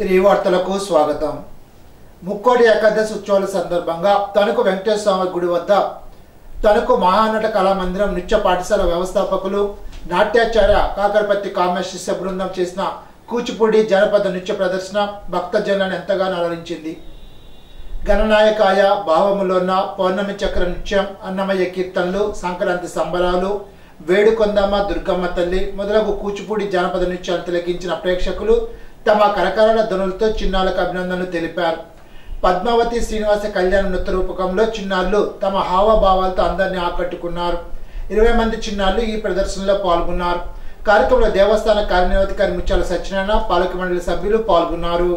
Three వార్తలకు స్వాగతం ముక్కోటి ఏకాదశి ఉత్సవాల సందర్భంగా తణుకు వెంకటేశ్వర స్వామి గుడి వద్ద తణుకు మహానట కళామందిరం నృత్య పాఠశాల వ్యవస్థాపకులు నాట్యాచార్య కాకరపత్తి కామ్య శిష్య బృందం చేసిన కూచిపూడి జానపద నృత్య ప్రదర్శన భక్తజనులను ఎంతగానో అలరించింది గణనాయకాయ భావములోన పౌర్ణమి చక్ర నృత్యం అన్నమయ్య కీర్తనలు సంక్రాంతి సంబరాలు వేడుకొందమ్మ దుర్గమ్మ తల్లి మొదలగు కూచిపూడి జానపద నృత్యాలు తిలకించిన ప్రేక్షకులు తమ కరకరాల ధ్వనులతో చిన్నాలకు అభినందనలు తెలిపారు పద్మావతి శ్రీనివాస కళ్యాణ నృత్య రూపకంలో చిన్నారులు తమ హావభావాలతో అందరినీ ఆకట్టుకున్నారు ఇరవై మంది చిన్నారులు ఈ ప్రదర్శనలో పాల్గొన్నారు కార్యక్రమంలో దేవస్థాన కార్యనిర్వాహకారి ముత్యాల సత్యనారాయణ పాలక మండలి సభ్యులు పాల్గొన్నారు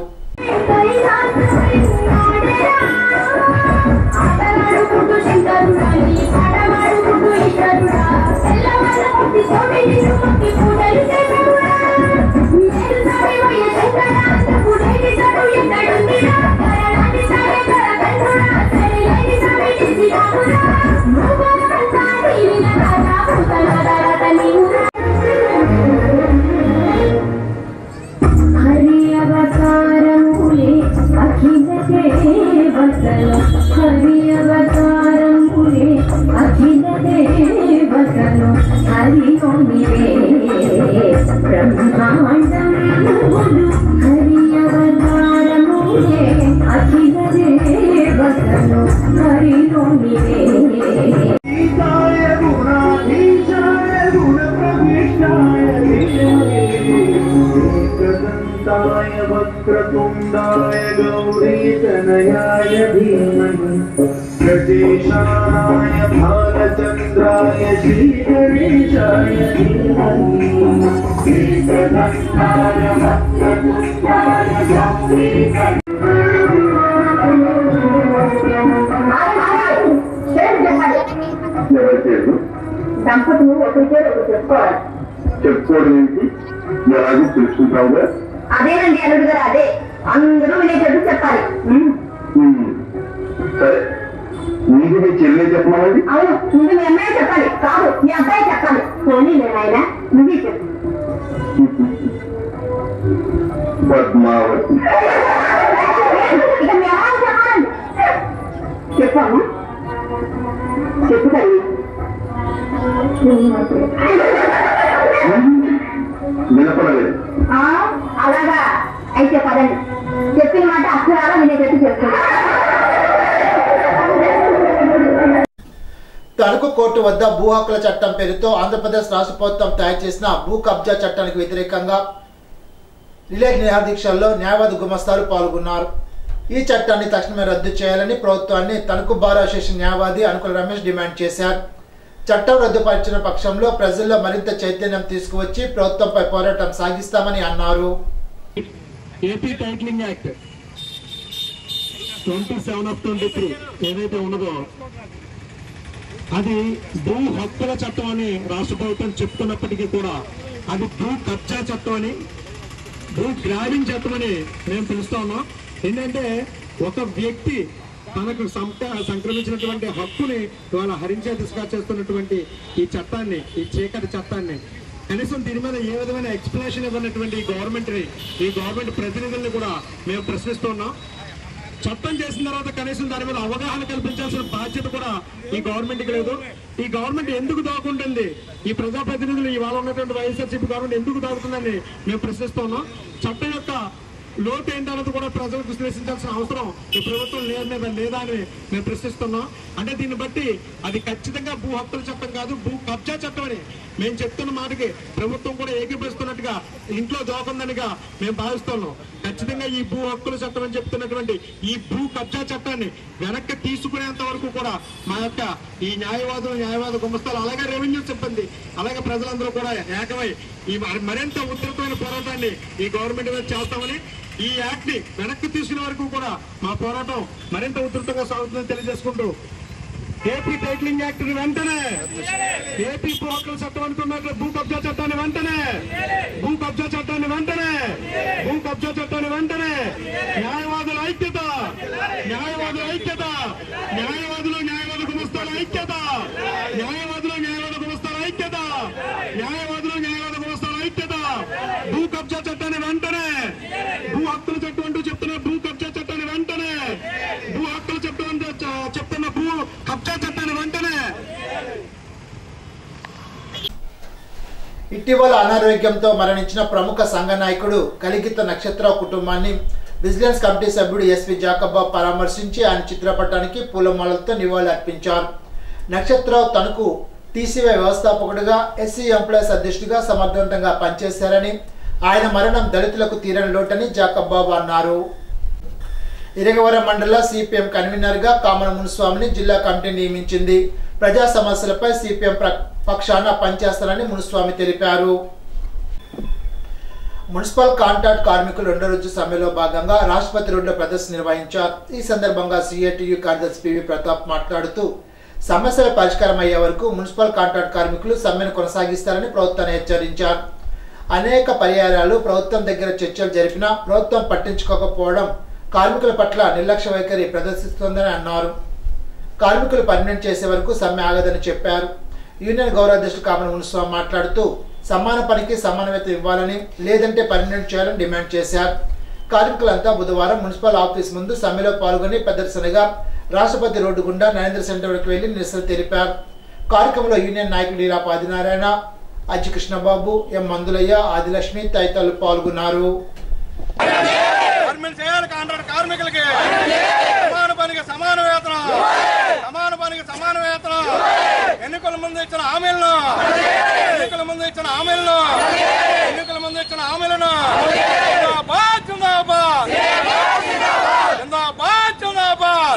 ఆటలాడుకుంటూ శంకరుడాని పాటలాడుకుంటూ ఈశ్వరుడా తెల్లవాళ్ళ పుట్టి స్వామిని మొక్కి పూజలు చేసేవుడా నేను సాగిపోయే శంకర పూజకి చదువు ఎక్కడుందిరా కరణాన్ని సాగే కరకంఠుడా సరిలేని స్వామి చేసినావురా నువ్వు అంతా నీవిన రాజా పూతల దారత నీవురా హరి అవతారములే అఖిల దేవతలు హరి అవతారములే అఖిల దేవతలు హరి ఓమివే బ్రహ్మాండములు హరి అవతారములే అఖిల దేవతలు హరి ఓమివే ఈశాయ గుణాధీశాయ గుణప్రవిష్టాయ ఏకదంతాయ వక్రతుండాయ గౌరీతనయాయ ధీమహి ప్రదేశాయ భాలచంద్రాయ శ్రీగణేశాయ ధీమహి ఏకదంతాయ వక్రతుండాయ గౌరీతనయాయ ఎవరికేదు దంపతులు ఒకరికే ఒకరు చెప్పుకోవాలి చెప్పుకోవడం ఏంటి ఎలాగో తెలుసుకుంటావుగా అదేనండి అల్లుడు గారు అదే అందరూ వినేటట్టు చెప్పాలి ఉమ్. ఉమ్. సరే నీకు మీ చెల్లె చెప్పమనండి అవును ముందు మీ అమ్మాయి చెప్పాలి కాదు మీ అబ్బాయి చెప్పాలి పోనీ నేను ఆయన నువ్వే చెప్పు పద్మావతి ఇక మీ అమ్మాయి చెప్పాలండి చెప్పాము చెప్పు తల్లి వినపడలేదు ఆ, అలాగా అయితే పదండి చెప్పిన మాట అక్షరాలు వినేటట్టు చెప్తుంది తణుకు కోర్టు వద్ద భూ హక్కుల చట్టం పేరుతో ఆంధ్రప్రదేశ్ రాష్ట్ర ప్రభుత్వం తయారు చేసిన భూ కబ్జా చట్టానికి వ్యతిరేకంగా రిలే నిరాదీక్షల్లో న్యాయవాది గుమస్తాలు పాల్గొన్నారు ఈ చట్టాన్ని తక్షణమే రద్దు చేయాలని ప్రభుత్వాన్ని తణుకు బార్ అసోసియేషన్ న్యాయవాది అనుకుల రమేష్ డిమాండ్ చేశారు చట్టం రద్దుపరిచిన పక్షంలో ప్రజల్లో మరింత చైతన్యం తీసుకువచ్చి ప్రభుత్వంపై పోరాటం సాగిస్తామని అన్నారు AP titling act twenty seven of twenty three ఏదైతే ఉన్నదో అది భూ హక్కుల చట్టం అని రాష్ట్ర ప్రభుత్వం చెప్తున్నప్పటికీ కూడా అది భూ కబ్జా చట్టం అని భూ గ్రాబింగ్ చట్టం అని మేము పిలుస్తా ఉన్నాం ఏంటంటే ఒక వ్యక్తి తనకు సంక సంక్రమించినటువంటి హక్కుని ఇవాళ హరించే దిశగా చేస్తున్నటువంటి ఈ చట్టాన్ని ఈ చీకటి చట్టాన్ని కనీసం దీని మీద ఏ విధమైన ఎక్స్ప్లెనేషన్ ఇవ్వనటువంటి ఈ గవర్నమెంట్ ఈ గవర్నమెంట్ ప్రతినిధుల్ని కూడా మేము ప్రశ్నిస్తున్నాం చట్టం చేసిన తర్వాత కనీసం దాని మీద అవగాహన కల్పించాల్సిన బాధ్యత కూడా ఈ గవర్నమెంట్ కి లేదు ఈ గవర్నమెంట్ ఎందుకు దాక్కుంటుంది ఈ ప్రజాప్రతినిధులు ఇవాళ ఉన్నటువంటి వైఎస్ఆర్సీపీ గవర్నమెంట్ ఎందుకు దాగుతుందని మేము ప్రశ్నిస్తున్నాం చట్టం యొక్క లోటు ఏంటన్నది కూడా ప్రజలకు విశ్లేషించాల్సిన అవసరం ఈ ప్రభుత్వం లేదు మీద లేదా అని మేము ప్రశ్నిస్తున్నాం అంటే దీన్ని బట్టి అది ఖచ్చితంగా భూ హక్కుల చట్టం కాదు భూ కబ్జా చట్టం అని మేము చెప్తున్న మాటకి ప్రభుత్వం కూడా ఏకీపిస్తున్నట్టుగా ఇంట్లో దోకందనిగా మేము భావిస్తున్నాం ఖచ్చితంగా ఈ భూ హక్కుల చట్టం అని చెప్తున్నటువంటి ఈ భూ కబ్జా చట్టాన్ని వెనక్కి తీసుకునేంత వరకు కూడా మా యొక్క ఈ న్యాయవాదులు న్యాయవాద గుమస్తాలు అలాగే రెవెన్యూ సిబ్బంది అలాగే ప్రజలందరూ కూడా ఏకమై ఈ మరి- మరింత ఉధృతమైన పోరాటాన్ని ఈ గవర్నమెంట్ మీద చేస్తామని ఈ యాక్ట్ ని వెనక్కి తీసుకునే వరకు కూడా మా పోరాటం మరింత ఉధృతంగా సాగుతుందని తెలియజేసుకుంటూ ఏపీ టైటిలింగ్ యాక్ట్ ని వెంటనే ఏపీ భూ హక్కుల చట్టం అనుకున్నట్లు భూ కబ్జా చట్టాన్ని వెంటనే భూ కబ్జా చట్టాన్ని వెంటనే భూ కబ్జా చట్టాన్ని వెంటనే న్యాయవాదుల ఐక్యత న్యాయవాదుల ఐక్యత న్యాయవాదులు న్యాయవాద గుమస్తాల ఐక్యత న్యాయవాదులు న్యాయవాద గుమస్తాల ఐక్యత న్యాయవాదులు న్యాయవాద గుమస్తాల ఐక్యత భూ కబ్జా చట్టాన్ని వెంటనే భూ హక్కుల చట్టం ఇటీవల అనారోగ్యంతో మరణించిన ప్రముఖ సంఘ నాయకుడు కలిగిత నక్షత్రరావు కుటుంబాన్ని విజిలెన్స్ కమిటీ సభ్యుడు ఎస్వి జాకబ్బాబు పరామర్శించి ఆయన చిత్రపటానికి పూలమాలలతో నివాళులు అర్పించారు నక్షత్రరావు తనకు టీసీవై వ్యవస్థాపకుడిగా ఎస్సీ ఎంప్లాయీస్ అధ్యక్షుడిగా సమర్థవంతంగా పనిచేశారని ఆయన మరణం దళితులకు తీరని లోటని జాకబ్బాబు అన్నారు ఇరగవరం మండల సిపిఎం కన్వీనర్ గా కామన మునుస్వామిని జిల్లా కమిటీ నియమించింది ప్రజా సమస్యలపై సిపిఎం ప్ర- పక్షాన పనిచేస్తారని మునుస్వామి తెలిపారు మున్సిపల్ కాంట్రాక్ట్ కార్మికులు రెండో రోజు సమ్మెలో భాగంగా రాష్ట్రపతి రోడ్లో ప్రదర్శన నిర్వహించారు ఈ సందర్భంగా సిఐటియు కార్యదర్శి పివి ప్రతాప్ మాట్లాడుతూ సమస్యల పరిష్కారం అయ్యే వరకు మున్సిపల్ కాంట్రాక్ట్ కార్మికులు సమ్మెను కొనసాగిస్తారని ప్రభుత్వాన్ని హెచ్చరించారు అనేక పర్యాయాలు ప్రభుత్వం దగ్గర చర్చలు జరిపినా ప్రభుత్వం పట్టించుకోకపోవడం కార్మికుల పట్ల నిర్లక్ష్య వైఖరి ప్రదర్శిస్తోందని అన్నారు కార్మికులు పర్మనెంట్ చేసే వరకు సమ్మె ఆగదని చెప్పారు యూనియన్ గౌరవ అధ్యక్షుడు కామన్ మునిస్వామి మాట్లాడుతూ సమాన పనికి సమాన వేతనం ఇవ్వాలని లేదంటే పర్మనెంట్ చేయాలని డిమాండ్ చేశారు కార్మికులంతా బుధవారం మున్సిపల్ ఆఫీస్ ముందు సమ్మెలో పాల్గొని ప్రదర్శనగా రాష్ట్రపతి రోడ్డు గుండా నరేంద్ర సెంటర్ వరకు వెళ్లి నిరసన తెలిపారు కార్యక్రమంలో యూనియన్ నాయకులు లీలాప ఆదినారాయణ అజ్జి కృష్ణబాబు ఎం మందులయ్య ఆదిలక్ష్మి తదితరులు పాల్గొన్నారు పర్మనెంట్ చేయాలి కాంట్రాక్ట్ కార్మికులకి సమాన పనికి సమాన వేతనం సమాన పనికి సమాన వేతనం ఎన్నికల ముందు ఇచ్చిన హామీలను ఎన్నికల ముందు ఇచ్చిన హామీలను ఎన్నికల ముందు ఇచ్చిన హామీలను జిందాబాద్ జిందాబాద్ జిందాబాద్ జిందాబాద్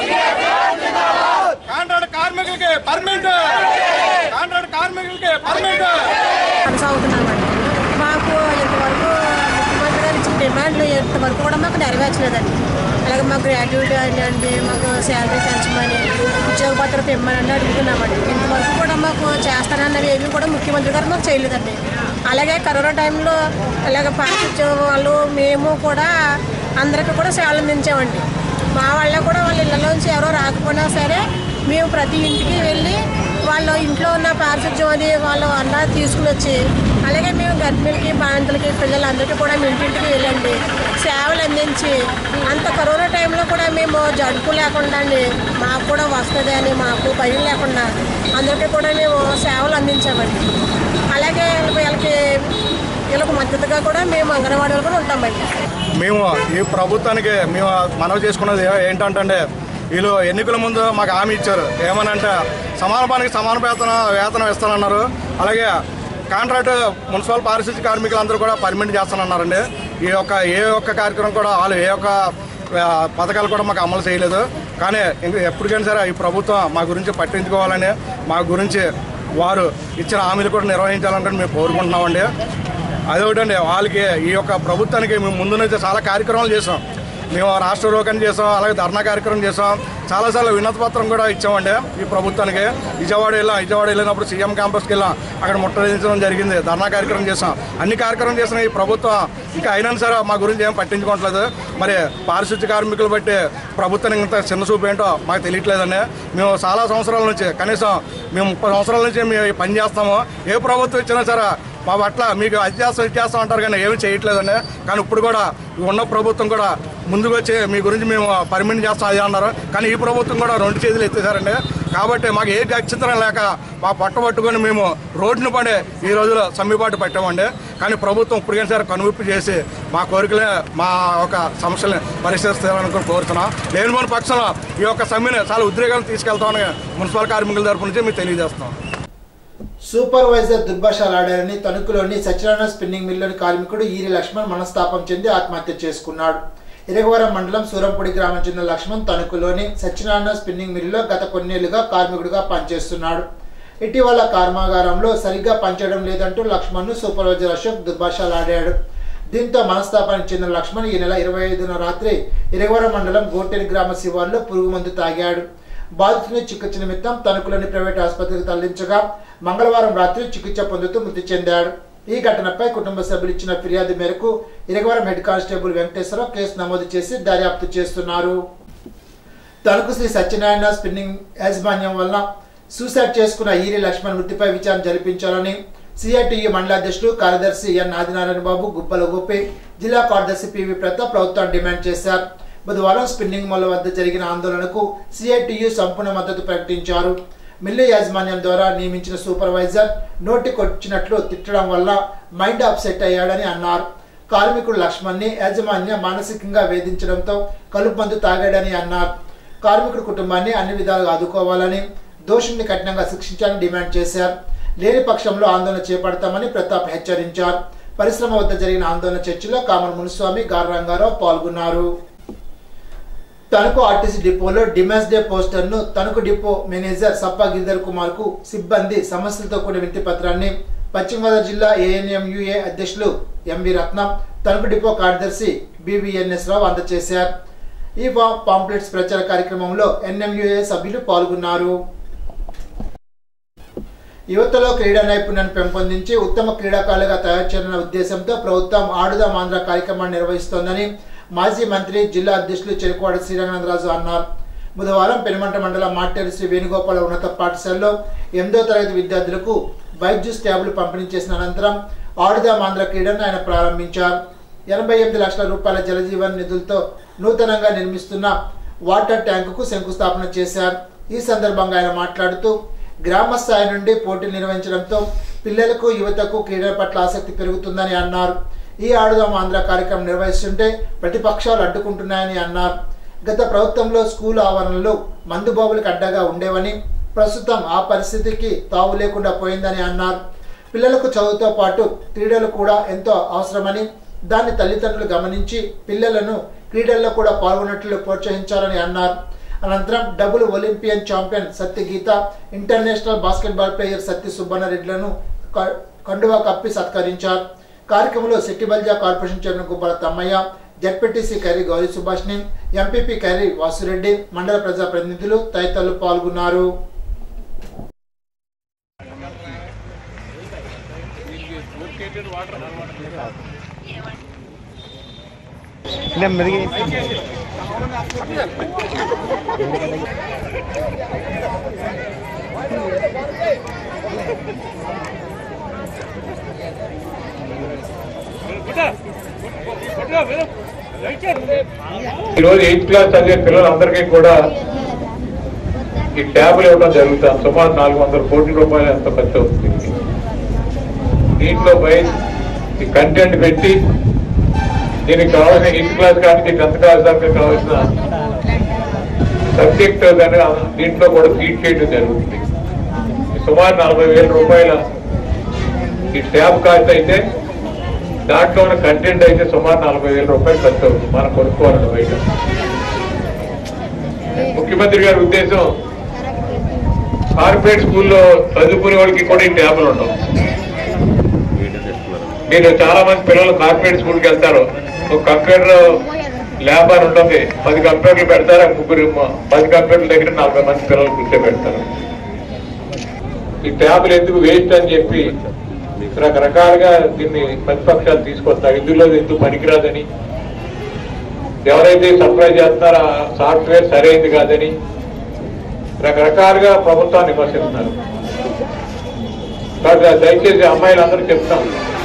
కాంట్రాక్ట్ కార్మికులకి పర్మనెంట్ కాంట్రాక్ట్ కార్మికులకి పర్మనెంట్ కొనసాగుతున్నామండి మాకు ఇంతవరకు ముఖ్యమంత్రి గారు ఇచ్చిన డిమాండ్లు ఇంతవరకు కూడా మాకు నెరవేర్చలేదండి అలాగే మాకు గ్రాడ్యుయేట్ అండి మాకు శాలరీ పెంచమని ఉద్యోగ భద్రత ఇమ్మని అడుగుతున్నామండి ఇంతవరకు కూడా మాకు చేస్తానన్నవి ఏమీ కూడా ముఖ్యమంత్రి గారు మాకు చేయలేదండి అలాగే కరోనా టైంలో అలాగే పారిశుద్ధ్యం వాళ్ళు మేము కూడా అందరికీ కూడా సేవలు అందించామండి మా వాళ్ళ కూడా వాళ్ళ ఇళ్ళలోంచి ఎవరో రాకపోయినా సరే మేము ప్రతి ఇంటికి వెళ్ళి వాళ్ళ ఇంట్లో ఉన్న పారిశుద్ధ్యం అది వాళ్ళు అన్న తీసుకుని వచ్చి అలాగే మేము గర్భిణులకి బాధితులకి పిల్లలందరికీ కూడా మీ ఇంటింటికి వెళ్ళండి సేవలు అందించి అంత కరోనా టైంలో కూడా మేము జడుపు లేకుండా అండి మాకు కూడా వస్తుంది అని మాకు భయం లేకుండా అందరికీ కూడా మేము సేవలు అందించామండి అలాగే వీళ్ళకి వీళ్ళకి మద్దతుగా కూడా మేము అంగన్వాడీలు కూడా ఉంటామండి మేము ఈ ప్రభుత్వానికి మేము మనవి చేసుకున్నది ఏంటంటే వీళ్ళు ఎన్నికల ముందు మాకు హామీ ఇచ్చారు ఏమనంటే సమాన పనికి సమాన వేతనం వేతనం ఇస్తానన్నారు అలాగే కాంట్రాక్ట్ మున్సిపల్ పారిశుద్ధ్య కార్మికులందరూ కూడా పర్మిట్ చేస్తానన్నారండి ఈ యొక్క ఏ ఒక్క కార్యక్రమం కూడా వాళ్ళు ఏ ఒక్క ఆ, పథకాలు కూడా మాకు అమలు చేయలేదు కానీ ఇంక ఎప్పటికైనా సరే ఈ ప్రభుత్వం మా గురించి పట్టించుకోవాలని మా గురించి వారు ఇచ్చిన హామీలు కూడా నిర్వహించాలని మేము కోరుకుంటున్నామండి అదొకటండి వాళ్ళకి ఈ యొక్క ప్రభుత్వానికి మేము ముందు నుంచి చాలా కార్యక్రమాలు చేసాం మేము రాష్ట్ర రోకం చేసాం అలాగే ధర్నా కార్యక్రమం చేసాం చాలాసార్లు వినతి పత్రం కూడా ఇచ్చామండి ఈ ప్రభుత్వానికి విజయవాడ వెళ్ళాం విజయవాడ వెళ్ళినప్పుడు సీఎం క్యాంపస్కి వెళ్ళాం అక్కడ ముట్టడించడం జరిగింది ధర్నా కార్యక్రమం చేసాం అన్ని కార్యక్రమం చేసిన ఈ ప్రభుత్వం ఇంకా అయినా సరే మా గురించి ఏం పట్టించుకోవట్లేదు మరి పారిశుద్ధ్య కార్మికులు బట్టి ప్రభుత్వానికి ఇంత చిన్న చూపు ఏంటో మాకు తెలియట్లేదండి మేము చాలా సంవత్సరాల నుంచి కనీసం మేము ముప్పై సంవత్సరాల నుంచి మేము ఈ పని చేస్తాము ఏ ప్రభుత్వం ఇచ్చినా సరే మా పట్ల మీకు అది చేస్తాం ఇది చేస్తాం అంటారు కానీ ఏమీ చేయట్లేదండి కానీ ఇప్పుడు కూడా ఉన్న ప్రభుత్వం కూడా ముందుకు వచ్చి మీ గురించి మేము పర్మిట్ చేస్తాం అది అన్నారు కానీ ఈ ప్రభుత్వం కూడా రెండు చేతులు ఎత్తేసారండి కాబట్టి మాకు ఏ ఖచ్చితం లేక మా పట్ట పట్టుకొని మేము రోడ్డును పడే ఈ రోజులో సమ్మిబాటు పెట్టామండి కానీ ప్రభుత్వం ఇప్పటికైనా సరే కనువిప్పు చేసి మా కోరికలే మా ఒక సమస్యల్ని పరిష్కరిస్తారని కోరుతున్నాం లేని మన పక్షంలో ఈ యొక్క సమ్మెని చాలా ఉద్రేకాలు తీసుకెళ్తామని మున్సిపల్ కార్మికుల తరపు నుంచి మేము తెలియజేస్తున్నాం సూపర్వైజర్ దుర్భాషలాడారని తణుకులోని సత్యనారాయణ స్పిన్నింగ్ మిల్లులోని కార్మికుడు ఈరి లక్ష్మణ్ మనస్తాపం చెంది ఆత్మహత్య చేసుకున్నాడు ఇరగవరం మండలం సూరంపూడి గ్రామం చెందిన లక్ష్మణ్ తణుకులోని సత్యనారాయణ స్పిన్నింగ్ మిల్లులో గత కొన్నేళ్లుగా కార్మికుడిగా పనిచేస్తున్నాడు ఇటీవల కర్మాగారంలో సరిగ్గా పనిచేయడం లేదంటూ లక్ష్మణ్ను సూపర్వైజర్ అశోక్ దుర్భాషలాడాడు దీంతో మనస్తాపానికి చెందిన లక్ష్మణ్ ఈ నెల ఇరవై ఐదున రాత్రి ఇరగవరం మండలం గోటెని గ్రామ శివార్లో పురుగు మందు తాగాడు బాధితుని చికిత్స నిమిత్తం తణుకులోని ప్రైవేట్ ఆసుపత్రికి తరలించగా మంగళవారం రాత్రి చికిత్స పొందుతూ మృతి చెందాడు ఈ ఘటనపై కుటుంబ సభ్యులు ఇచ్చిన ఫిర్యాదు మేరకు Iragavaram head constable Venkateswararao case నమోదు చేసి దర్యాప్తు చేస్తున్నారు తణుకు శ్రీ సత్యనారాయణ స్పిన్నింగ్ యాజమాన్యం వల్ల సూసైడ్ చేసుకున్న ఈరి లక్ష్మణ్ మృతిపై విచారణ జరిపించాలని సిఐటియు మండలాధ్యక్షుడు కార్యదర్శి ఎన్ ఆదినారాయణ బాబు గుబ్బల గోపి జిల్లా కార్యదర్శి పివి ప్రతాప్ ప్రభుత్వాన్ని డిమాండ్ చేశారు బుధవారం స్పిన్నింగ్ మొల వద్ద జరిగిన ఆందోళనకు సిఐటియు సంపూర్ణ మద్దతు ప్రకటించారు మిల్లు యాజమాన్యం ద్వారా నియమించిన సూపర్వైజర్ నోటికొచ్చినట్లు తిట్టడం వల్ల మైండ్ అప్సెట్ అయ్యాడని అన్నారు కార్మికుడు లక్ష్మణ్ని యాజమాన్యం మానసికంగా వేధించడంతో కలుపు మందు తాగాడని అన్నారు కార్మికుడి కుటుంబాన్ని అన్ని విధాలుగా ఆదుకోవాలని దోషుల్ని కఠినంగా శిక్షించాలని డిమాండ్ చేశారు లేని పక్షంలో ఆందోళన చేపడతామని ప్రతాప్ హెచ్చరించారు పరిశ్రమ వద్ద జరిగిన ఆందోళన చర్చలో కామన్ మునుస్వామి గార్ రంగారావు పాల్గొన్నారు తణుకు ఆర్టీసీ డిపోలో డిమాండ్స్ డే పోస్టర్ను తణుకు డిపో మేనేజర్ సప్పా గిరిధర్ కుమార్ కు సిబ్బంది సమస్యలతో కూడిన వినతి పత్రాన్ని పశ్చిమ గోదావరి జిల్లా ఏఎన్ఎంయుఏ అధ్యక్షులు ఎంవి రత్నం తణుకు డిపో కార్యదర్శి బివిఎన్ఎస్ రావు అందజేశారు ఈ పా- పాంప్లెట్స్ ప్రచార కార్యక్రమంలో ఎన్ఎంయుఏ సభ్యులు పాల్గొన్నారు యువతలో క్రీడా నైపుణ్యాన్ని పెంపొందించి ఉత్తమ క్రీడాకారులుగా తయారు చేయాలన్న ఉద్దేశంతో ప్రభుత్వం ఆడుదాం ఆంధ్ర కార్యక్రమాన్ని నిర్వహిస్తోందని మాజీ మంత్రి జిల్లా అధ్యక్షులు చెరుకువాడ శ్రీరంగనాథరాజు అన్నారు బుధవారం పెనుమంట మండలం మాటేరు శ్రీ వేణుగోపాల ఉన్నత పాఠశాలలో ఎనిమిదో తరగతి విద్యార్థులకు బైజూస్ ట్యాబులు పంపిణీ చేసిన అనంతరం ఆడుదాం ఆంధ్ర క్రీడను ఆయన ప్రారంభించారు ఎనభై ఎనిమిది లక్షల రూపాయల జలజీవన్ నిధులతో నూతనంగా నిర్మిస్తున్న వాటర్ ట్యాంకుకు శంకుస్థాపన చేశారు ఈ సందర్భంగా ఆయన మాట్లాడుతూ గ్రామ స్థాయి నుండి పోటీలు నిర్వహించడంతో పిల్లలకు యువతకు క్రీడల పట్ల ఆసక్తి పెరుగుతుందని అన్నారు ఈ ఆడుదాం ఆంధ్ర కార్యక్రమం నిర్వహిస్తుంటే ప్రతిపక్షాలు అడ్డుకుంటున్నాయని అన్నారు గత ప్రభుత్వంలో స్కూల్ ఆవరణలు మందుబాబులకు అడ్డగా ఉండేవని ప్రస్తుతం ఆ పరిస్థితికి తావు లేకుండా పోయిందని అన్నారు పిల్లలకు చదువుతో పాటు క్రీడలు కూడా ఎంతో అవసరమని దాన్ని తల్లిదండ్రులు గమనించి పిల్లలను క్రీడల్లో కూడా పాల్గొన్నట్లు ప్రోత్సహించాలని అన్నారు అనంతరం double olympian champion Satya Geetha international basketball player Satya సుబ్బన్నరెడ్డిలను క- కండువా కప్పి సత్కరించారు కార్యక్రమంలో సిట్టిబల్జా corporation chairman Gubbala Tammayya ZPTC Karri Gowri సుభాష్ని ఎంపీపీ కర్రీ వాసురెడ్డి మండల ప్రజా ప్రతినిధులు తదితరులు పాల్గొన్నారు ఈరోజు ఎయిత్ క్లాస్ చదివే పిల్లలందరికీ కూడా ఈ ట్యాబ్లు ఇవ్వడం జరుగుతుంది సుమారు నాలుగు వందల కోట్ల రూపాయలు ఎంత ఖర్చు అవుతుంది దీంట్లో పై ఈ కంటెంట్ పెట్టి దీనికి కావాల్సిన ఎయిత్ క్లాస్ కానీ టెన్త్ క్లాస్ దాకా కావాల్సిన సబ్జెక్ట్ కానీ దీంట్లో కూడా ఫీడ్ చేయడం జరుగుతుంది ఈ సుమారు నలభై వేల రూపాయల ఈ ట్యాబ్ కాస్ట్ అయితే దాంట్లో ఉన్న కంటెంట్ అయితే సుమారు నలభై వేల రూపాయలు ఖర్చు అవుతుంది మనం కొనుక్కోవాలండి బయట ముఖ్యమంత్రి గారి ఉద్దేశం కార్పొరేట్ స్కూల్లో చదువుకునే వాళ్ళకి కూడా ఈ ట్యాబ్లు ఉండవు మీరు చాలా మంది పిల్లలు కార్పొరేట్ స్కూల్కి వెళ్తారు ఒక కంప్యూటర్ ల్యాబ్ అని ఉంటుంది పది కంప్యూటర్లు పెడతారు ఆ ముగ్గురు పది కంప్యూటర్ల దగ్గర నలభై మంది పిల్లలు కూర్చోబెడతారు ఈ ట్యాబ్లు ఎందుకు వేస్ట్ అని చెప్పి రకరకాలుగా దీన్ని ప్రతిపక్షాలు తీసుకొస్తారు ఇందులో ఎందుకు పనికిరాదని ఎవరైతే సప్లై చేస్తున్నారో ఆ సాఫ్ట్వేర్ సరైనది కాదని రకరకాలుగా ప్రభుత్వాన్ని విమర్శిస్తున్నారు కాబట్టి దయచేసి అమ్మాయిలు అందరూ చెప్తాం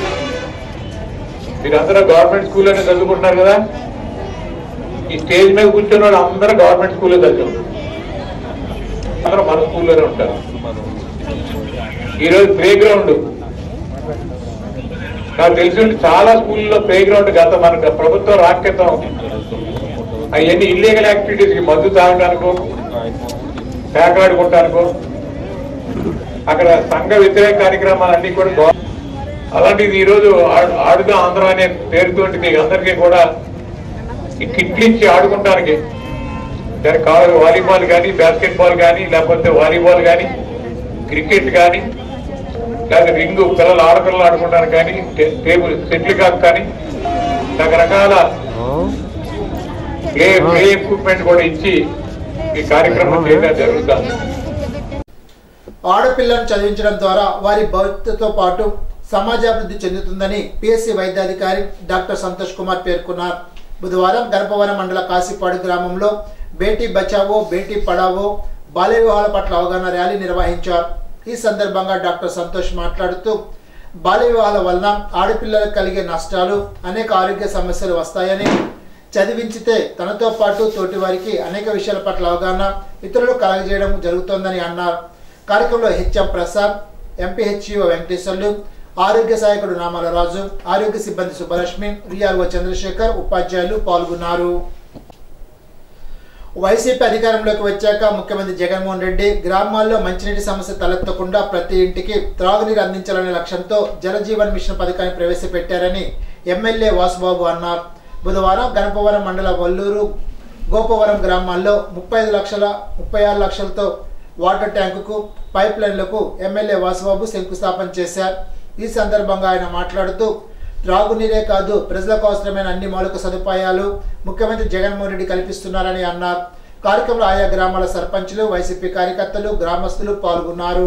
మీరందరూ గవర్నమెంట్ స్కూల్లోనే చదువుకుంటున్నారు కదా ఈ స్టేజ్ మీద కూర్చున్న వాళ్ళు అందరూ గవర్నమెంట్ స్కూల్లో చదువు అందరూ మన స్కూల్లోనే ఉంటారు ఈరోజు ప్లే గ్రౌండ్ నాకు తెలిసి చాలా స్కూల్లో ప్లే గ్రౌండ్ గత మన ప్రభుత్వం రాక్రితం అవన్నీ ఇల్లీగల్ యాక్టివిటీస్ కి మందు తాగడానికో పేకాడుకుంటానికో అక్కడ సంఘ వ్యతిరేక కార్యక్రమాలన్నీ కూడా గవ- అలాంటిది ఈరోజు ఆడు- ఆడుగా ఆంధ్ర అనే పేరుతోటి మీకు అందరికీ కూడా ఈ కిట్లు ఇచ్చి ఆడుకుంటానికి దానికి కావాలి వాలీబాల్ కానీ బాస్కెట్ బాల్ కానీ లేకపోతే వాలీబాల్ కానీ క్రికెట్ కానీ లేదా రింగు పిల్లలు ఆడపిల్లలు ఆడుకుంటానికి కానీ టే- టేబుల్ సెటిల్ కాక్ కానీ రకరకాల ప్లే ప్లే ఎక్విప్మెంట్ కూడా ఇచ్చి ఈ కార్యక్రమం చేయడం జరుగుతుంది ఆడపిల్లను చదివించడం ద్వారా వారి భవిష్యత్తుతో పాటు సమాజాభివృద్ధి చెందుతుందని పిఎస్సి వైద్యాధికారి డాక్టర్ సంతోష్ కుమార్ పేర్కొన్నారు బుధవారం గర్భవరం మండల కాశీపాడు గ్రామంలో బేటీ బచావో బేటీ పడావో బాల్య వివాహాల పట్ల అవగాహన ర్యాలీ నిర్వహించారు ఈ సందర్భంగా డాక్టర్ సంతోష్ మాట్లాడుతూ బాల్య వివాహాల వలన ఆడపిల్లలకు కలిగే నష్టాలు అనేక ఆరోగ్య సమస్యలు వస్తాయని చదివించితే తనతో పాటు తోటి వారికి అనేక విషయాల పట్ల అవగాహన ఇతరులు కలగజేయడం జరుగుతోందని అన్నారు కార్యక్రమంలో హెచ్ఎం ప్రసాద్ ఎంపీహెచ్ఈఓ వెంకటేశ్వర్లు ఆరోగ్య సహాయకుడు నామాల రాజు ఆరోగ్య సిబ్బంది సుబ్బలక్ష్మి విఆర్ఓ చంద్రశేఖర్ ఉపాధ్యాయులు పాల్గొన్నారు వైసీపీ అధికారంలోకి వచ్చాక ముఖ్యమంత్రి జగన్మోహన్ రెడ్డి గ్రామాల్లో మంచినీటి సమస్య తలెత్తకుండా ప్రతి ఇంటికి త్రాగునీరు అందించాలనే లక్ష్యంతో జలజీవన్ మిషన్ పథకాన్ని ప్రవేశపెట్టారని ఎమ్మెల్యే వాసుబాబు అన్నారు బుధవారం గణపవరం మండల వల్లూరు గోపవరం గ్రామాల్లో ముప్పై ఐదు లక్షల ముప్పై ఆరు లక్షలతో వాటర్ ట్యాంకుకు పైప్ లైన్లకు ఎమ్మెల్యే వాసుబాబు శంకుస్థాపన చేశారు ఈ సందర్భంగా ఆయన మాట్లాడుతూ త్రాగునీరే కాదు ప్రజలకు అవసరమైన అన్ని మౌలిక సదుపాయాలు ముఖ్యమంత్రి జగన్మోహన్ రెడ్డి కల్పిస్తున్నారని అన్నారు కార్యక్రమంలో ఆయా గ్రామాల సర్పంచులు వైసీపీ కార్యకర్తలు గ్రామస్తులు పాల్గొన్నారు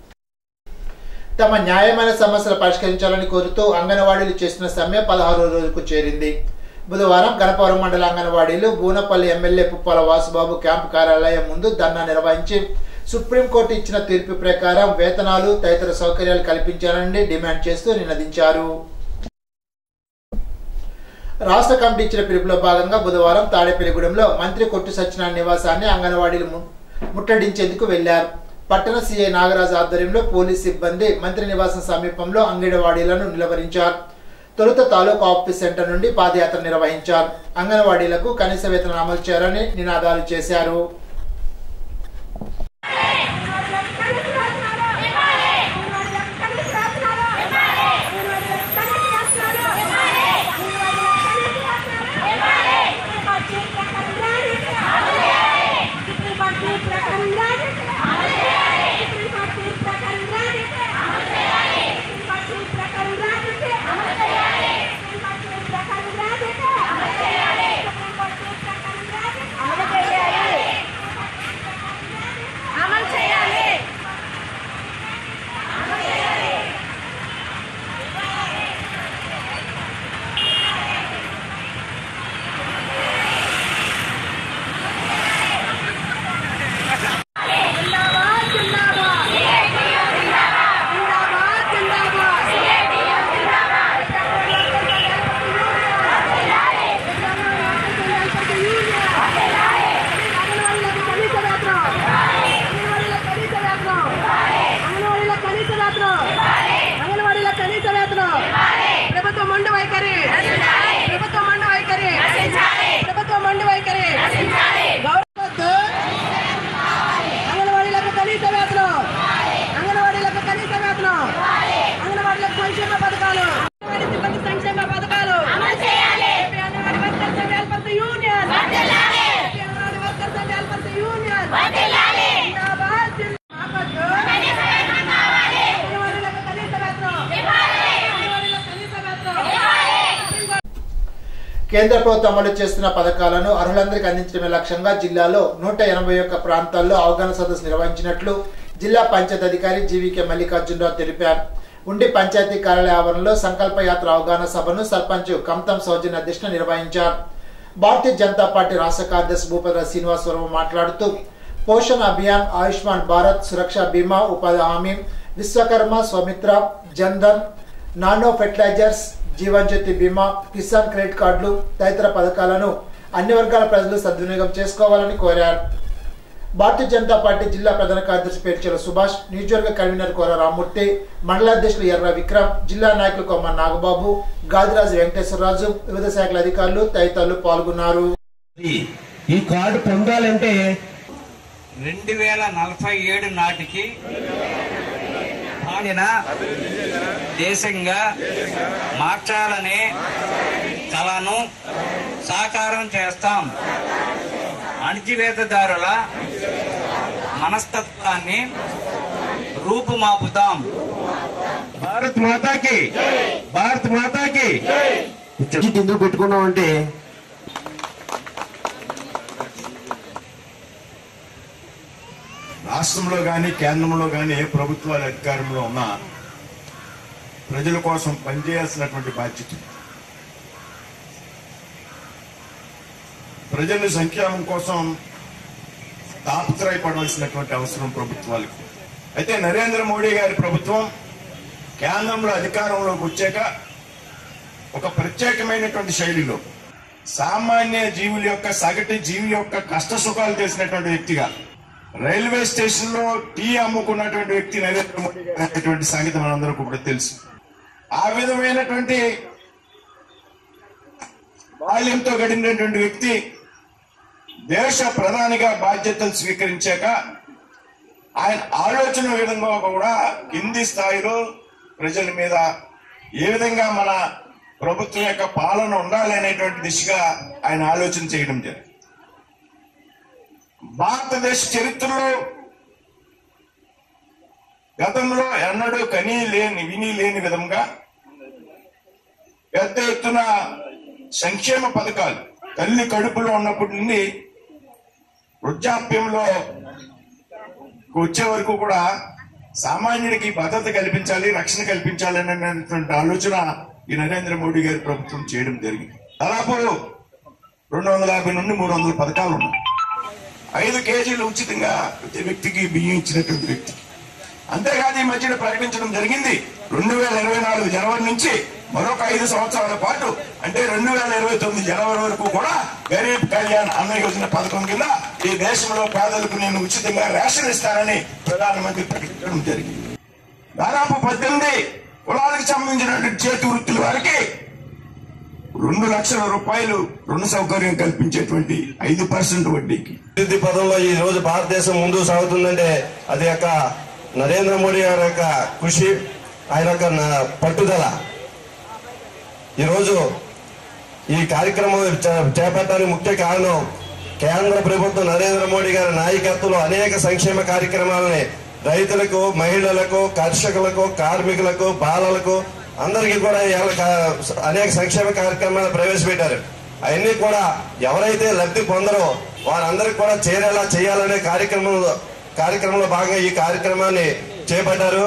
తమ న్యాయమైన సమస్యలు పరిష్కరించాలని కోరుతూ అంగన్వాడీలు చేసిన సమ్మె పదహారో రోజుకు చేరింది బుధవారం గణపవరం మండల అంగన్వాడీలు బూనపల్లి ఎమ్మెల్యే పుప్పాల వాసుబాబు క్యాంపు కార్యాలయం ముందు ధర్నా నిర్వహించి సుప్రీంకోర్టు ఇచ్చిన తీర్పు ప్రకారం వేతనాలు తదితర సౌకర్యాలు కల్పించాలని డిమాండ్ చేస్తూ నినదించారు రాష్ట్ర కమిటీ ఇచ్చిన పిలుపులో భాగంగా బుధవారం తాడేపల్లిగూడెంలో మంత్రి కొట్టు సత్యనారాయణ నివాసాన్ని అంగన్వాడీలు ము- ముట్టడించేందుకు వెళ్లారు పట్టణ సీఐ నాగరాజు ఆధ్వర్యంలో పోలీస్ సిబ్బంది మంత్రి నివాసం సమీపంలో అంగన్వాడీలను నిలవరించారు తొలుత తాలూకా ఆఫీస్ సెంటర్ నుండి పాదయాత్ర నిర్వహించారు అంగన్వాడీలకు కనీస వేతనం అమలు చేయాలని నినాదాలు చేశారు అమలు చేయాలి జిందాబాద్ జిందాబాద్ జిందాబాద్ జిందాబాద్ ప్రభుత్వం మొండి వైఖరి ప్రభుత్వం మొండి వైఖరి ప్రభుత్వం మొండి వైఖరి గౌరవద్దు అంగన్వాడీలకు కనీస వేతనం అంగన్వాడీలకు కనీస వేతనం అంగన్వాడీలకు సంక్షేమ పథకాలు అంగన్వాడీ సిబ్బంది సంక్షేమ పథకాలు AP Anganwadi workers and helpers union AP Anganwadi workers and helpers union జిందాబాద్ జిందాబాద్ అంగన్వాడీలకు కనీస వేతనం అంగన్వాడీలకు కనీస వేతనం కేంద్ర ప్రభుత్వం అమలు చేస్తున్న పథకాలను అర్హులందరికీ అందించడమే లక్ష్యంగా జిల్లాలో నూట ఎనభై ఒక్క ప్రాంతాల్లో అవగాహన సదస్సు నిర్వహించినట్లు జిల్లా పంచాయతీ అధికారి జీవీకే మల్లికార్జునరావు తెలిపారు ఉండి పంచాయతీ కార్యాలయ ఆవరణలో సంకల్ప యాత్ర అవగాహన సభను సర్పంచ్ కమతం సౌజన్య అధ్యక్షున నిర్వహించారు భారతీయ జనతా పార్టీ రాష్ట్ర కార్యదర్శి భూపతి శ్రీనివాసవరం మాట్లాడుతూ పోషణ్ అభియాన్ ఆయుష్మాన్ భారత్ సురక్ష బీమా ఉపాధి హామీ Vishwakarma Swamitva Jandhan nano fertilisers Jeevan Jyoti Bima Kisan credit కార్డులు తదితర పథకాలను అన్ని వర్గాల ప్రజలు సద్వినియోగం చేసుకోవాలని కోరారు భారతీయ జనతా పార్టీ జిల్లా ప్రధాన కార్యదర్శి పేర్చెల సుభాష్ నియోజకవర్గ కన్వీనర్ కోర రామ్మూర్తి మండలాధ్యక్షులు ఎర్ర విక్రమ్ జిల్లా నాయకులు కొమ్మ నాగబాబు గాదిరాజు వెంకటేశ్వరరాజు వివిధ శాఖల అధికారులు తదితరులు పాల్గొన్నారు ఈ కార్డు పొందాలంటే రెండు వేల నలభై ఏడు నాటికి పాడిన దేశంగా మార్చాలనే కళను సాకారం చేస్తాం అణచివేతదారుల మనస్తత్వాన్ని రూపుమాపుతాం భారత్ మాతాకి భారత్ మాతాకి ఎందుకు పెట్టుకున్నామంటే రాష్ట్రంలో కానీ కేంద్రంలో కానీ ఏ ప్రభుత్వాలు అధికారంలో ఉన్నా ప్రజల కోసం పనిచేయాల్సినటువంటి బాధ్యత ఉంది. ప్రజల సంక్షేమం కోసం తాపత్రయపడవలసినటువంటి అవసరం ప్రభుత్వాలకు అయితే నరేంద్ర మోడీ గారి ప్రభుత్వం కేంద్రంలో అధికారంలోకి వచ్చాక ఒక ప్రత్యేకమైనటువంటి శైలిలో సామాన్య జీవుల యొక్క సగటు జీవి యొక్క కష్ట సుఖాలు తెలిసినటువంటి వ్యక్తిగా రైల్వే స్టేషన్ లో టీ అమ్ముకున్నటువంటి వ్యక్తి నరేంద్ర మోడీ గారు అనేటువంటి సంగతి మనందరికీ కూడా తెలుసు ఆ విధమైనటువంటి బాల్యంతో గడిపినటువంటి వ్యక్తి దేశ ప్రధానిగా బాధ్యతలు స్వీకరించాక ఆయన ఆలోచన విధంగా కూడా కింది స్థాయిలో ప్రజల మీద ఏ విధంగా మన ప్రభుత్వం యొక్క పాలన ఉండాలి అనేటువంటి దిశగా ఆయన ఆలోచన చేయడం జరిగింది భారతదేశ చరిత్రలో గతంలో ఎన్నడూ కనీ లేని విని లేని విధంగా పెద్ద ఎత్తున సంక్షేమ పథకాలు తల్లి కడుపులో ఉన్నప్పటి నుండి వృద్ధాప్యంలో వచ్చే వరకు కూడా సామాన్యుడికి భద్రత కల్పించాలి రక్షణ కల్పించాలి అనేటువంటి ఆలోచన ఈ నరేంద్ర మోడీ గారి ప్రభుత్వం చేయడం జరిగింది దాదాపు రెండు వందల యాభై నుండి మూడు వందల పథకాలు ఉన్నాయి ఐదు కేజీలు ఉచితంగా ప్రతి వ్యక్తికి బియ్యం ఇచ్చినటువంటి వ్యక్తి అంతేకాదు ఈ మధ్యన ప్రకటించడం జరిగింది రెండు వేల ఇరవై నాలుగు జనవరి నుంచి మరొక ఐదు సంవత్సరాల పాటు అంటే రెండు వేల ఇరవై తొమ్మిది జనవరి వరకు కూడా గరీబ్ కళ్యాణ్ అన్న యోజన పథకం కింద ఈ దేశంలో పేదలకు నేను ఉచితంగా రేషన్ ఇస్తానని ప్రధానమంత్రి ప్రకటించడం జరిగింది దాదాపు పద్దెనిమిది కులాలకు సంబంధించినటువంటి చేతి వృత్తుల వారికి రెండు లక్షల రూపాయలు రుణ సౌకర్యం కల్పించేటువంటి ఐదు పర్సెంట్ వడ్డీకి అభివృద్ధి పదంలో ఈ రోజు భారతదేశం ముందుకు సాగుతుందంటే అది యొక్క నరేంద్ర మోడీ గారి యొక్క కృషి ఆయన యొక్క న- పట్టుదల ఈరోజు ఈ కార్యక్రమం చే- చేపట్టడానికి ముఖ్య కారణం కేంద్ర ప్రభుత్వం నరేంద్ర మోడీ గారి నాయకత్వంలో అనేక సంక్షేమ కార్యక్రమాలని రైతులకు మహిళలకు కర్షకులకు కార్మికులకు బాలలకు అందరికీ కూడా ఇవాళ కా- అనేక సంక్షేమ కార్యక్రమాలు ప్రవేశపెట్టారు అవన్నీ కూడా ఎవరైతే లబ్ధి పొందరో వారందరికీ కూడా చేరేలా చేయాలనే కార్యక్రమంలో కార్యక్రమంలో భాగంగా ఈ కార్యక్రమాన్ని చేపట్టారు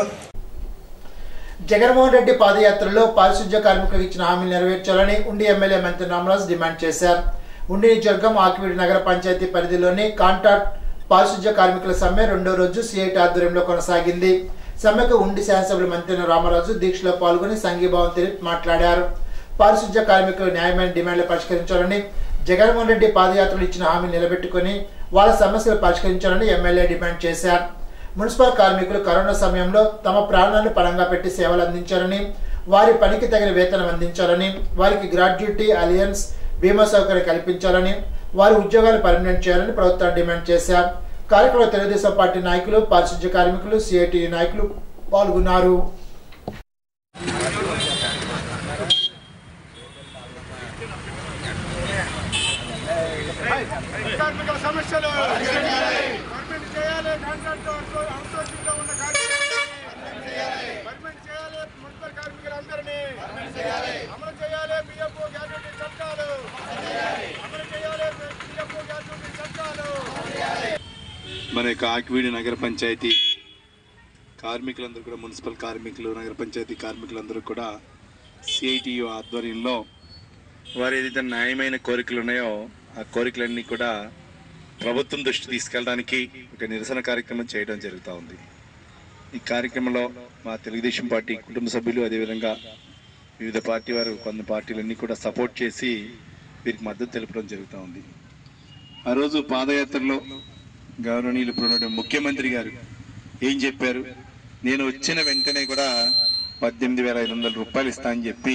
జగన్మోహన్ రెడ్డి పాదయాత్రలో పారిశుధ్య కార్మికులకు ఇచ్చిన హామీలు నెరవేర్చాలని ఉండి ఎమ్మెల్యే మంత్రి రామరాజు డిమాండ్ చేశారు ఉండి నియోజకవర్గం ఆకివీడి నగర పంచాయతీ పరిధిలోని కాంట్రాక్ట్ పారిశుధ్య కార్మికుల సమ్మె రెండో రోజు సిఐటి ఆధ్వర్యంలో కొనసాగింది సమ్మెకు ఉండి శాసనసభ్యులు మంత్రి రామరాజు దీక్షలో పాల్గొని సంఘీభావం తెలిపి మాట్లాడారు పారిశుధ్య కార్మికుల న్యాయమైన డిమాండ్లు పరిష్కరించాలని జగన్మోహన్ రెడ్డి పాదయాత్రలు ఇచ్చిన హామీ నిలబెట్టుకుని వాళ్ళ సమస్యలు పరిష్కరించాలని ఎమ్మెల్యే డిమాండ్ చేశారు మున్సిపల్ కార్మికులు కరోనా సమయంలో తమ ప్రాణాలను పణంగా పెట్టి సేవలు అందించారని వారి పనికి తగిన వేతనం అందించాలని వారికి గ్రాడ్యుటీ అలియన్స్ బీమా సౌకర్యం కల్పించాలని వారి ఉద్యోగాలు పర్మనెంట్ చేయాలని ప్రభుత్వం డిమాండ్ చేశారు కార్యక్రమంలో తెలుగుదేశం పార్టీ నాయకులు పారిశుధ్య కార్మికులు సిఐటి నాయకులు పాల్గొన్నారు కార్మికుల సమస్యలు పర్మిట్ చేయాలి కాంట్రాక్ట్ అవుట్సోర్సింగ్ ఉన్న కార్మికులని పర్మిట్ చేయాలి మున్సిపల్ కార్మికులందరినీ అమలు చేయాలి బిఎఫ్ఓ గ్యాడ్యుటీ చట్టాలు అమలు చేయాలి బిఎఫ్ఓ గ్యాడ్యుటీ చట్టాలు మన యొక్క ఆకివీడి నగర పంచాయతీ కార్మికులందరూ కూడా మున్సిపల్ కార్మికులు నగర పంచాయతీ కార్మికులందరూ కూడా సిఐటియు ఆధ్వర్యంలో వారు ఏదైతే న్యాయమైన కోరికలు ఉన్నాయో ఆ కోరికలన్నీ కూడా ప్రభుత్వం దృష్టి తీసుకెళ్ళడానికి ఒక నిరసన కార్యక్రమం చేయడం జరుగుతూ ఉంది ఈ కార్యక్రమంలో మా తెలుగుదేశం పార్టీ కుటుంబ సభ్యులు అదేవిధంగా వివిధ పార్టీ వారు కొన్ని పార్టీలన్నీ కూడా సపోర్ట్ చేసి వీరికి మద్దతు తెలపడం జరుగుతూ ఉంది ఆ రోజు పాదయాత్రలో గౌరవనీయులు ఇప్పుడు ఉన్నటువంటి ముఖ్యమంత్రి గారు ఏం చెప్పారు నేను వచ్చిన వెంటనే కూడా పద్దెనిమిది వేల ఐదు వందల రూపాయలు ఇస్తా అని చెప్పి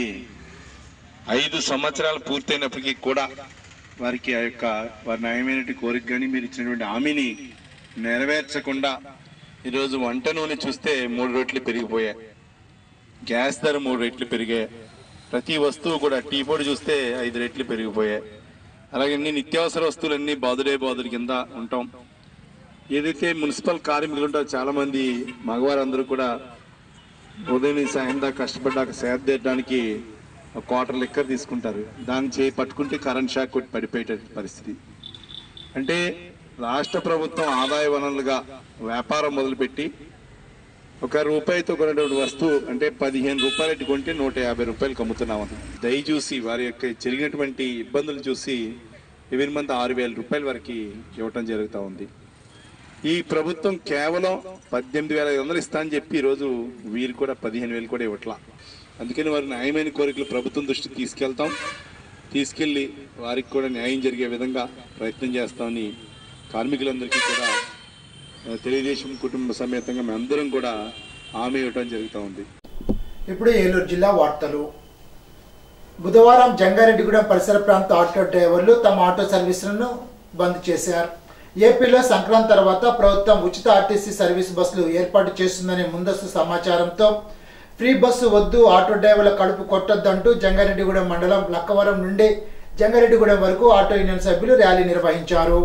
ఐదు సంవత్సరాలు పూర్తయినప్పటికీ కూడా వారికి ఆ యొక్క వారి న్యాయమైన కోరిక కానీ మీరు ఇచ్చినటువంటి హామీని నెరవేర్చకుండా ఈరోజు వంట నూనె చూస్తే మూడు రెట్లు పెరిగిపోయాయి గ్యాస్ ధర మూడు రెట్లు పెరిగాయి ప్రతి వస్తువు కూడా టీ పొడి చూస్తే ఐదు రెట్లు పెరిగిపోయాయి అలాగే అన్ని నిత్యావసర వస్తువులన్నీ బాదుడే బాదుడి కింద ఉంటాం ఏదైతే మున్సిపల్ కార్మికులు ఉంటారో చాలా మంది మగవారందరూ కూడా ఉదయం నుంచి సాయం దాకా కష్టపడ్డాక సేద తీయడానికి ఒక క్వార్టర్ లిక్కర్ తీసుకుంటారు దాన్ని చేయి పట్టుకుంటే కరెంట్ షాక్ కొట్టి పడిపోయే పరిస్థితి అంటే రాష్ట్ర ప్రభుత్వం ఆదాయ వనరులుగా వ్యాపారం మొదలుపెట్టి ఒక రూపాయితో కొనేటువంటి వస్తువు అంటే పదిహేను రూపాయలు కొంటే నూట యాభై రూపాయలకు అమ్ముతున్నాం దయ చూసి వారి యొక్క జరిగినటువంటి ఇబ్బందులు చూసి ఎనిమిది మంది ఆరు వేల రూపాయల వరకు ఇవ్వటం జరుగుతూ ఉంది ఈ ప్రభుత్వం కేవలం పద్దెనిమిది వేల ఐదు వందలు ఇస్తా అని చెప్పి ఈరోజు వీరు కూడా పదిహేను వేలు కూడా ఇవ్వట్లా అందుకని వారి న్యాయమైన కోరికలు ప్రభుత్వం దృష్టికి తీసుకెళ్తాం తీసుకెళ్లి వారికి కూడా న్యాయం జరిగే విధంగా ప్రయత్నం చేస్తామని కార్మికులందరికీ కూడా ఆ, తెలుగుదేశం కుటుంబ సమేతంగా మేమందరం కూడా హామీ ఇవ్వడం జరుగుతూ ఉంది ఇప్పుడు ఏలూరు జిల్లా వార్తలు బుధవారం జంగారెడ్డిగూడెం పరిసర ప్రాంత ఆటో డ్రైవర్లు తమ ఆటో సర్వీసులను బంద్ చేశారు ఏపీలో సంక్రాంతి తర్వాత ప్రభుత్వం ఉచిత ఆర్టీసీ సర్వీస్ బస్సులు ఏర్పాటు చేస్తుందనే ముందస్తు సమాచారంతో ఫ్రీ బస్సు వద్దు ఆటో డ్రైవర్ల కడుపు కొట్టొద్దంటూ జంగారెడ్డిగూడెం మండలం లక్కవరం నుండి జంగారెడ్డిగూడెం వరకు ఆటో యూనియన్ సభ్యులు ర్యాలీ నిర్వహించారు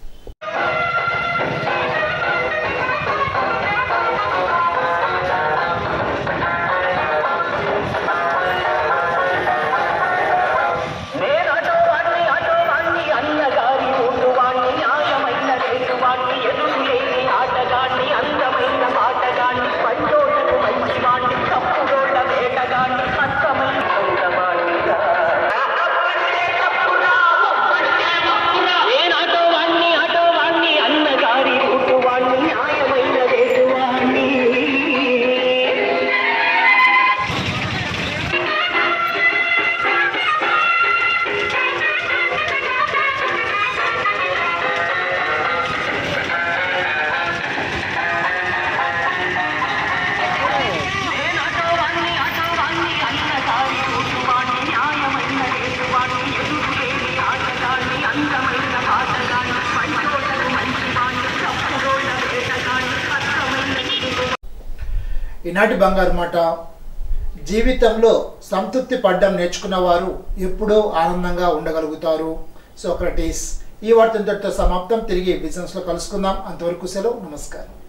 ఈనాటి బంగారు మాట జీవితంలో సంతృప్తి పడ్డం నేర్చుకున్న వారు ఎప్పుడూ ఆనందంగా ఉండగలుగుతారు సోక్రటీస్ ఈ వార్త ఇంతటితో సమాప్తం తిరిగి బిజినెస్లో కలుసుకుందాం అంతవరకు సెలవు నమస్కారం